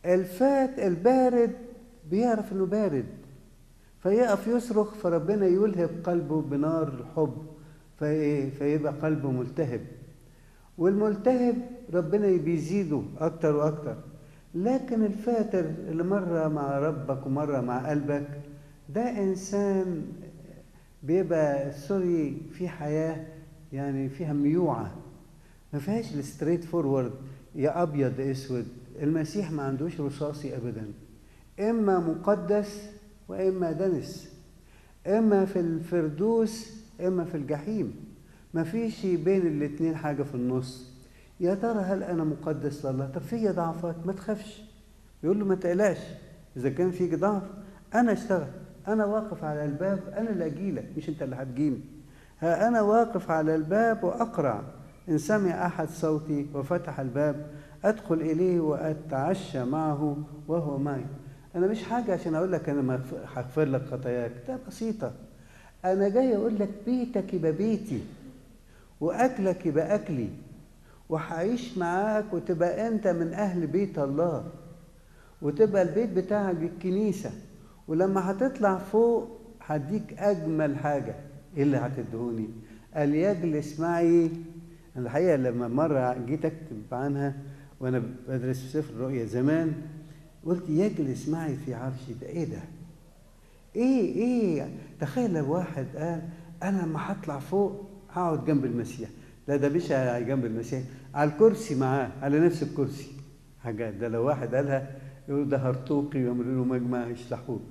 الفات البارد بيعرف انه بارد فيقف يصرخ فربنا يلهب قلبه بنار الحب فايه فيبقى قلبه ملتهب والملتهب ربنا بيزيده اكتر واكتر لكن الفاتر اللي مره مع ربك ومره مع قلبك ده انسان بيبقى سوري في حياه يعني فيها ميوعه ما فيهاش الستريت فورورد يا ابيض يا اسود المسيح ما عندوش رصاصي ابدا اما مقدس واما دنس اما في الفردوس اما في الجحيم ما فيش بين الاتنين حاجه في النص يا ترى هل انا مقدس لله طب في ضعفات ما تخافش يقول له ما تقلقش اذا كان فيك ضعف انا اشتغل انا واقف على الباب انا اللي اجيلك مش انت اللي هتجيني ها انا واقف على الباب واقرع ان سمع احد صوتي وفتح الباب ادخل اليه واتعشى معه وهو معي انا مش حاجه عشان اقول لك انا هغفر لك خطاياك ده بسيطه انا جاي اقول لك بيتك يبقى بيتي واكلك يبقى اكلي وهعيش معاك وتبقى انت من اهل بيت الله وتبقى البيت بتاعك الكنيسه ولما هتطلع فوق هديك اجمل حاجه ايه اللي هتدهوني قال يجلس معي أنا الحقيقه لما مره جيت اكتب عنها وانا بدرس في سفر الرؤيا زمان قلت يجلس معي في عرشي ده ايه ده ايه ايه تخيل لو واحد قال انا لما هطلع فوق هقعد جنب المسيح لا ده مش جنب المسيح على الكرسي معاه على نفس الكرسي حاجات ده لو واحد قالها يقول ده هرطوقي ويعملوا له مجمع يشلحوه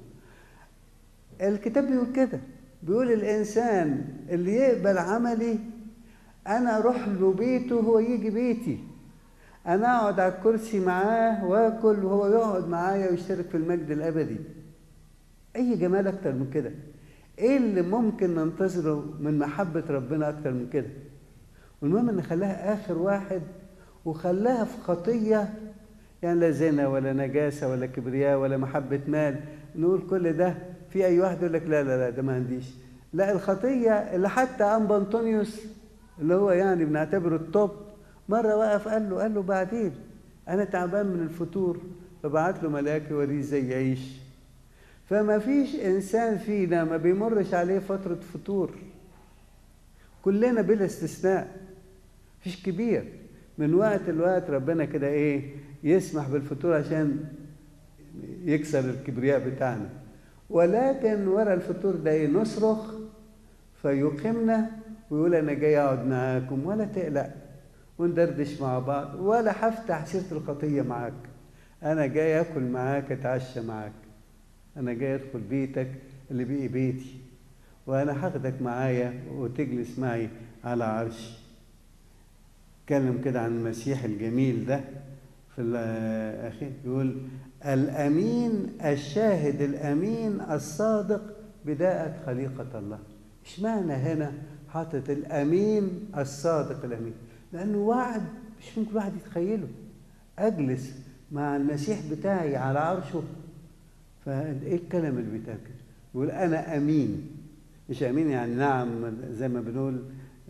الكتاب بيقول كده بيقول الانسان اللي يقبل عملي انا اروح له بيته وهو يجي بيتي انا اقعد على الكرسي معاه واكل وهو يقعد معايا ويشترك في المجد الابدي اي جمال اكتر من كده ايه اللي ممكن ننتظره من محبه ربنا اكتر من كده والمهم ان خلاها اخر واحد وخلاها في خطيه يعني لا زنا ولا نجاسه ولا كبرياء ولا محبه مال نقول كل ده في اي واحد يقول لك لا لا لا ده ما عنديش لا الخطيه اللي حتى انبا انطونيوس اللي هو يعني بنعتبره التوب مره وقف قال له قال له بعدين انا تعبان من الفتور فبعت له ملاك يوريه ازاي يعيش فما فيش انسان فينا ما بيمرش عليه فتره فتور كلنا بلا استثناء فيش كبير من وقت لوقت ربنا كده ايه يسمح بالفتور عشان يكسر الكبرياء بتاعنا ولكن ورا الفطور ده ايه نصرخ فيقيمنا ويقول انا جاي اقعد معاكم ولا تقلق وندردش مع بعض ولا هفتح سيره الخطيه معاك انا جاي اكل معاك اتعشى معاك انا جاي ادخل بيتك اللي بقي بيتي وانا هاخدك معايا وتجلس معي على عرشي اتكلم كده عن المسيح الجميل ده في الاخير يقول الامين الشاهد الامين الصادق بداءة خليقة الله اشمعنى هنا حاطط الامين الصادق الامين لانه وعد مش ممكن واحد يتخيله اجلس مع المسيح بتاعي على عرشه فايه الكلام اللي بيتقال بيقول انا امين مش امين يعني نعم زي ما بنقول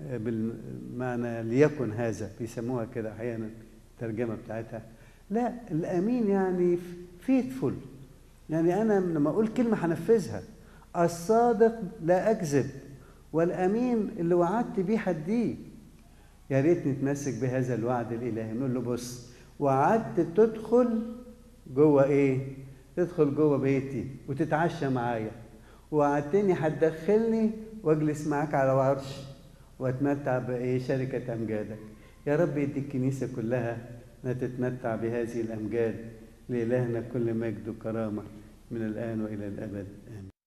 بالمعنى ليكن هذا بيسموها كده احيانا الترجمه بتاعتها لا الامين يعني فيتفول يعني انا لما اقول كلمه هنفذها الصادق لا اكذب والامين اللي وعدت بيه هديه يا ريت نتمسك بهذا الوعد الالهي نقول له بص وعدت تدخل جوه ايه تدخل جوه بيتي وتتعشى معايا وعدتني هتدخلني واجلس معاك على عرش واتمتع بايه شركه امجادك يا رب يدي الكنيسه كلها نتتمتع بهذه الامجاد لالهنا كل مجد وكرامه من الان والى الابد امين